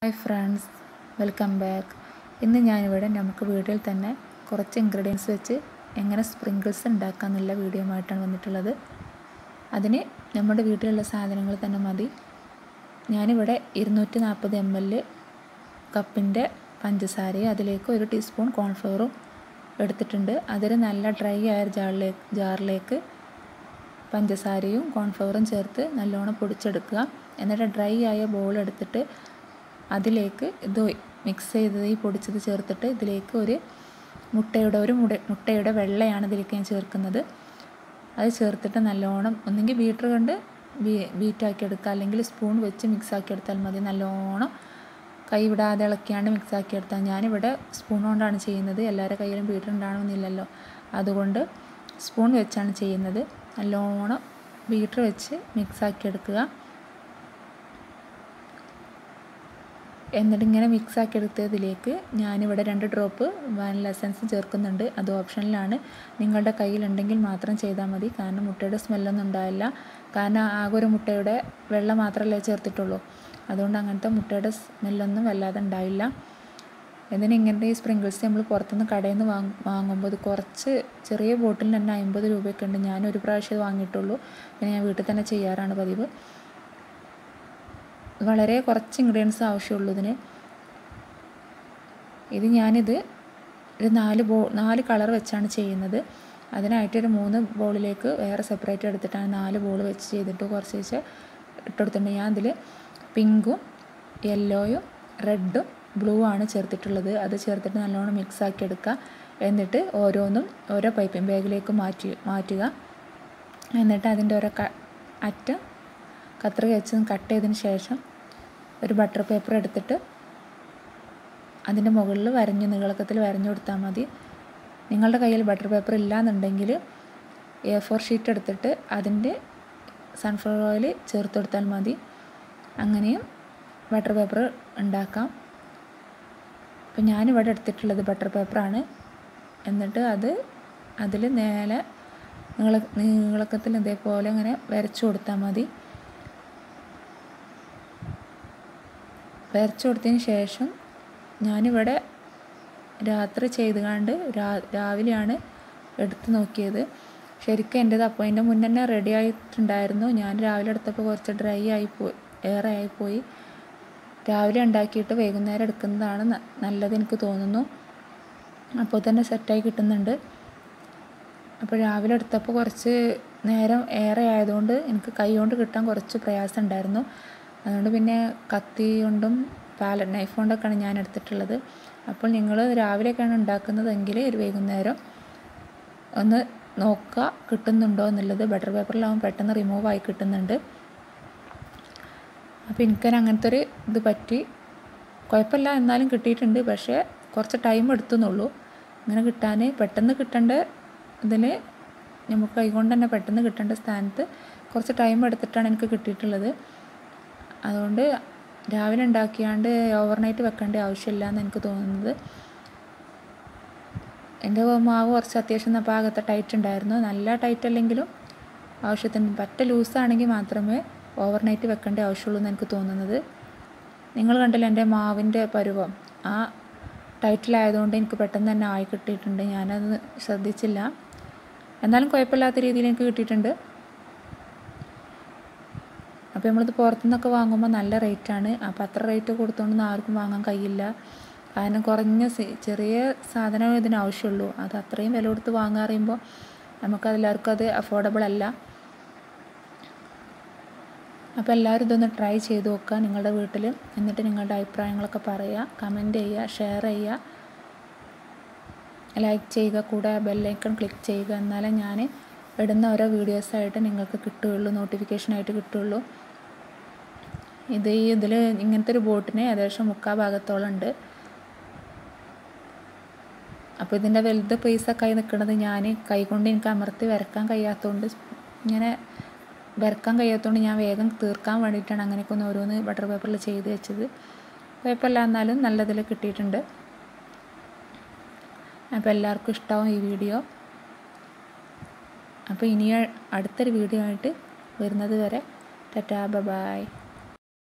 hi friends welcome back ഇന്ന് ഞാനിവിടെ നമുക്ക് വീട്ടിൽ തന്നെ കുറച്ച് ഇൻഗ്രീഡിയൻസ് വെച്ച് എങ്ങനെ സ്പ്രിങ്കിൾസ് ഉണ്ടാക്കാമെന്നുള്ള വീഡിയോ ആയിട്ടാണ് വന്നിട്ടുള്ളത് അതിന് നമ്മുടെ വീട്ടിലുള്ള സാധനങ്ങൾ തന്നെ മതി ഞാനിവിടെ ഇരുന്നൂറ്റി നാൽപ്പത് എം എൽ കപ്പിൻ്റെ പഞ്ചസാരയും അതിലേക്ക് ഒരു ടീസ്പൂൺ കോൺഫ്ലവറും എടുത്തിട്ടുണ്ട് അതിൽ നല്ല ഡ്രൈ ആയ ജാറിലേക്ക് ജാറിലേക്ക് പഞ്ചസാരയും കോൺഫ്ലവറും ചേർത്ത് നല്ലോണം പൊടിച്ചെടുക്കുക എന്നിട്ട് ഡ്രൈ ആയ ബോൾ എടുത്തിട്ട് അതിലേക്ക് ഇത് മിക്സ് ചെയ്തത് ഈ പൊടിച്ചത് ചേർത്തിട്ട് ഇതിലേക്ക് ഒരു മുട്ടയുടെ ഒരു മുട മുട്ടയുടെ വെള്ളയാണ് ഇതിലേക്ക് ഞാൻ ചേർക്കുന്നത് അത് ചേർത്തിട്ട് നല്ലോണം ഒന്നെങ്കിൽ ബീറ്റർ കൊണ്ട് ബീ ബീറ്റാക്കി എടുക്കുക അല്ലെങ്കിൽ സ്പൂൺ വെച്ച് മിക്സ് ആക്കി എടുത്താൽ മതി നല്ലോണം കൈ വിടാതെ ഇളക്കിയാണ്ട് മിക്സ് ആക്കി എടുത്താൽ ഞാനിവിടെ സ്പൂൺ കൊണ്ടാണ് ചെയ്യുന്നത് എല്ലാവരുടെ കയ്യിലും ബീറ്റർ ഉണ്ടാവണമെന്നില്ലല്ലോ അതുകൊണ്ട് സ്പൂൺ വെച്ചാണ് ചെയ്യുന്നത് നല്ലോണം ബീറ്റർ വെച്ച് മിക്സ് ആക്കി എടുക്കുക എന്നിട്ട് ഇങ്ങനെ മിക്സ് ആക്കി എടുത്തതിലേക്ക് ഞാനിവിടെ രണ്ട് ഡ്രോപ്പ് വാനില എസൻസ് ചേർക്കുന്നുണ്ട് അത് ഓപ്ഷനിലാണ് നിങ്ങളുടെ കയ്യിലുണ്ടെങ്കിൽ മാത്രം ചെയ്താൽ മതി കാരണം മുട്ടയുടെ സ്മെല്ലൊന്നും ഉണ്ടാവില്ല കാരണം ആകെ ഒരു മുട്ടയുടെ വെള്ളം മാത്രമല്ലേ ചേർത്തിട്ടുള്ളൂ അതുകൊണ്ട് അങ്ങനത്തെ മുട്ടയുടെ സ്മെല്ലൊന്നും വല്ലാതെ ഉണ്ടാവില്ല എന്നിട്ട് ഇങ്ങനത്തെ ഈ സ്പ്രിങ്കിൾസ് നമ്മൾ പുറത്തുനിന്ന് കടയിൽ നിന്ന് വാങ്ങ വാങ്ങുമ്പോൾ ഇത് കുറച്ച് ചെറിയ ബോട്ടിൽ തന്നെ അമ്പത് രൂപയൊക്കെ ഉണ്ട് ഞാൻ ഒരു പ്രാവശ്യം വാങ്ങിയിട്ടുള്ളൂ പിന്നെ ഞാൻ വീട്ടിൽ തന്നെ ചെയ്യാറാണ് പതിവ് വളരെ കുറച്ച് ഇൻഗ്രീഡിയൻസ് ആവശ്യമുള്ളൂ ഇതിന് ഇത് ഞാനിത് ഒരു നാല് ബോ നാല് കളർ വെച്ചാണ് ചെയ്യുന്നത് അതിനായിട്ടൊരു മൂന്ന് ബോളിലേക്ക് വേറെ സെപ്പറേറ്റ് എടുത്തിട്ടാണ് നാല് ബോൾ വെച്ച് ചെയ്തിട്ട് കുറച്ച് വെച്ച് ഇട്ടെടുത്തിട്ടുണ്ട് ഞാൻ അതിൽ പിങ്കും യെല്ലോയും റെഡും ബ്ലൂ ആണ് ചേർത്തിട്ടുള്ളത് അത് ചേർത്തിട്ട് നല്ലോണം മിക്സ് ആക്കി എടുക്കുക എന്നിട്ട് ഓരോന്നും ഓരോ പൈപ്പിംഗ് ബാഗിലേക്ക് മാറ്റി മാറ്റുക എന്നിട്ട് അതിൻ്റെ ഓരോ ക അറ്റം കത്രിക വെച്ച് കട്ട് ചെയ്തതിന് ശേഷം ഒരു ബട്ടർ പേപ്പർ എടുത്തിട്ട് അതിൻ്റെ മുകളിൽ വരഞ്ഞ് നീളക്കത്തിൽ വരഞ്ഞു കൊടുത്താൽ മതി നിങ്ങളുടെ കയ്യിൽ ബട്ടർ പേപ്പർ ഇല്ലയെന്നുണ്ടെങ്കിൽ എ ഫോർ ഷീറ്റ് എടുത്തിട്ട് അതിൻ്റെ സൺഫ്ലവർ ഓയിൽ ചേർത്ത് കൊടുത്താൽ മതി അങ്ങനെയും ബട്ടർ പേപ്പർ ഉണ്ടാക്കാം അപ്പം ഞാനിവിടെ എടുത്തിട്ടുള്ളത് ബട്ടർ പേപ്പറാണ് എന്നിട്ട് അത് അതിൽ നേരെ നീള നീളക്കത്തിൽ ഇതേപോലെ ഇങ്ങനെ വരച്ചു കൊടുത്താൽ മതി വരച്ചു കൊടുത്തതിന് ശേഷം ഞാനിവിടെ രാത്രി ചെയ്ത് കണ്ട് രാവിലെയാണ് എടുത്ത് നോക്കിയത് ശരിക്കും എൻ്റേത് അപ്പോൾ അതിൻ്റെ മുന്നേ തന്നെ റെഡി ആയിട്ടുണ്ടായിരുന്നു ഞാൻ രാവിലെ എടുത്തപ്പോൾ കുറച്ച് ഡ്രൈ ആയിപ്പോയി ഏറെ ആയിപ്പോയി രാവിലെ ഉണ്ടാക്കിയിട്ട് വൈകുന്നേരം എടുക്കുന്നതാണ് നല്ലത് എനിക്ക് തോന്നുന്നു അപ്പോൾ തന്നെ സെറ്റായി കിട്ടുന്നുണ്ട് അപ്പോൾ രാവിലെ എടുത്തപ്പോൾ കുറച്ച് നേരം ഏറെ ആയതുകൊണ്ട് എനിക്ക് കൈ കൊണ്ട് കിട്ടാൻ കുറച്ച് പ്രയാസം ഉണ്ടായിരുന്നു അതുകൊണ്ട് പിന്നെ കത്തി കൊണ്ടും പാലറ്റ് നൈഫ് കൊണ്ടൊക്കെയാണ് ഞാൻ എടുത്തിട്ടുള്ളത് അപ്പോൾ നിങ്ങൾ രാവിലെയൊക്കെയാണ് ഉണ്ടാക്കുന്നതെങ്കിൽ ഒരു വൈകുന്നേരം ഒന്ന് നോക്കുക കിട്ടുന്നുണ്ടോ എന്നുള്ളത് ബട്ടർ പേപ്പറിലാവുമ്പോൾ പെട്ടെന്ന് റിമൂവ് ആയി കിട്ടുന്നുണ്ട് അപ്പോൾ എനിക്കൊരു അങ്ങനത്തെ ഒരു ഇത് പറ്റി കുഴപ്പമില്ല എന്നാലും കിട്ടിയിട്ടുണ്ട് പക്ഷേ കുറച്ച് ടൈം എടുത്തുന്നുള്ളൂ ഇങ്ങനെ കിട്ടാൻ പെട്ടെന്ന് കിട്ടേണ്ട ഇതിൽ നമുക്ക് കൈകൊണ്ട് തന്നെ പെട്ടെന്ന് കിട്ടേണ്ട സ്ഥാനത്ത് കുറച്ച് ടൈം എടുത്തിട്ടാണ് എനിക്ക് കിട്ടിയിട്ടുള്ളത് അതുകൊണ്ട് രാവിലെ ഉണ്ടാക്കിയാണ്ട് ഓവർനൈറ്റ് വെക്കേണ്ട ആവശ്യമില്ല എന്ന് എനിക്ക് തോന്നുന്നത് എൻ്റെ മാവ് കുറച്ച് അത്യാവശ്യം പാകത്തെ ടൈറ്റ് ഉണ്ടായിരുന്നു നല്ല ടൈറ്റ് അല്ലെങ്കിലും ആവശ്യത്തിന് പറ്റ ലൂസാണെങ്കിൽ മാത്രമേ ഓവർനൈറ്റ് വെക്കേണ്ട ആവശ്യമുള്ളൂ എന്ന് എനിക്ക് തോന്നുന്നത് നിങ്ങൾ കണ്ടില്ല എൻ്റെ മാവിൻ്റെ പരുവം ആ ടൈറ്റിലായതുകൊണ്ട് എനിക്ക് പെട്ടെന്ന് തന്നെ ആയി കിട്ടിയിട്ടുണ്ട് ഞാനത് ശ്രദ്ധിച്ചില്ല എന്നാലും കുഴപ്പമില്ലാത്ത രീതിയിൽ എനിക്ക് കിട്ടിയിട്ടുണ്ട് അപ്പോൾ നമ്മളിത് പുറത്തുനിന്നൊക്കെ വാങ്ങുമ്പോൾ നല്ല റേറ്റാണ് അപ്പോൾ അത്ര റേറ്റ് കൊടുത്തുകൊണ്ടൊന്നും ആർക്കും വാങ്ങാൻ കഴിയില്ല കാരണം കുറഞ്ഞ ചെറിയ സാധനം ഇതിന് ആവശ്യമുള്ളൂ അത് അത്രയും വില കൊടുത്ത് വാങ്ങാൻ അറിയുമ്പോൾ നമുക്കതെല്ലാവർക്കും അത് അഫോർഡബിൾ അല്ല അപ്പോൾ എല്ലാവരും ഇതൊന്ന് ട്രൈ ചെയ്ത് നോക്കുക നിങ്ങളുടെ വീട്ടിൽ എന്നിട്ട് നിങ്ങളുടെ അഭിപ്രായങ്ങളൊക്കെ പറയുക കമൻറ്റ് ചെയ്യുക ഷെയർ ചെയ്യുക ലൈക്ക് ചെയ്യുക കൂടെ ബെല്ലൈക്കൺ ക്ലിക്ക് ചെയ്യുക എന്നാലേ ഞാൻ ഇടുന്ന ഓരോ വീഡിയോസായിട്ട് നിങ്ങൾക്ക് കിട്ടുകയുള്ളൂ നോട്ടിഫിക്കേഷനായിട്ട് കിട്ടുകയുള്ളൂ ഇത് ഈ ഇതിൽ ഇങ്ങനത്തെ ഒരു ബോട്ടിന് ഏകദേശം മുക്കാൽ ഭാഗത്തോളം ഉണ്ട് അപ്പോൾ ഇതിൻ്റെ വലുത് പീസൊക്കെ ആയി നിൽക്കുന്നത് ഞാൻ കൈകൊണ്ട് എനിക്ക് അമർത്തി വരക്കാൻ കഴിയാത്തതുകൊണ്ട് ഇങ്ങനെ വരക്കാൻ കഴിയാത്തതുകൊണ്ട് ഞാൻ വേഗം തീർക്കാൻ വേണ്ടിയിട്ടാണ് അങ്ങനെയൊക്കെ ഒന്ന് ഓരോന്ന് ബട്ടർ പേപ്പറിൽ ചെയ്ത് വെച്ചത് കുഴപ്പമില്ല എന്നാലും നല്ലതിൽ കിട്ടിയിട്ടുണ്ട് അപ്പോൾ എല്ലാവർക്കും ഇഷ്ടമാവും ഈ വീഡിയോ അപ്പോൾ ഇനി അടുത്തൊരു വീഡിയോ ആയിട്ട് വരുന്നത് വരെ ടാറ്റാ ബൈ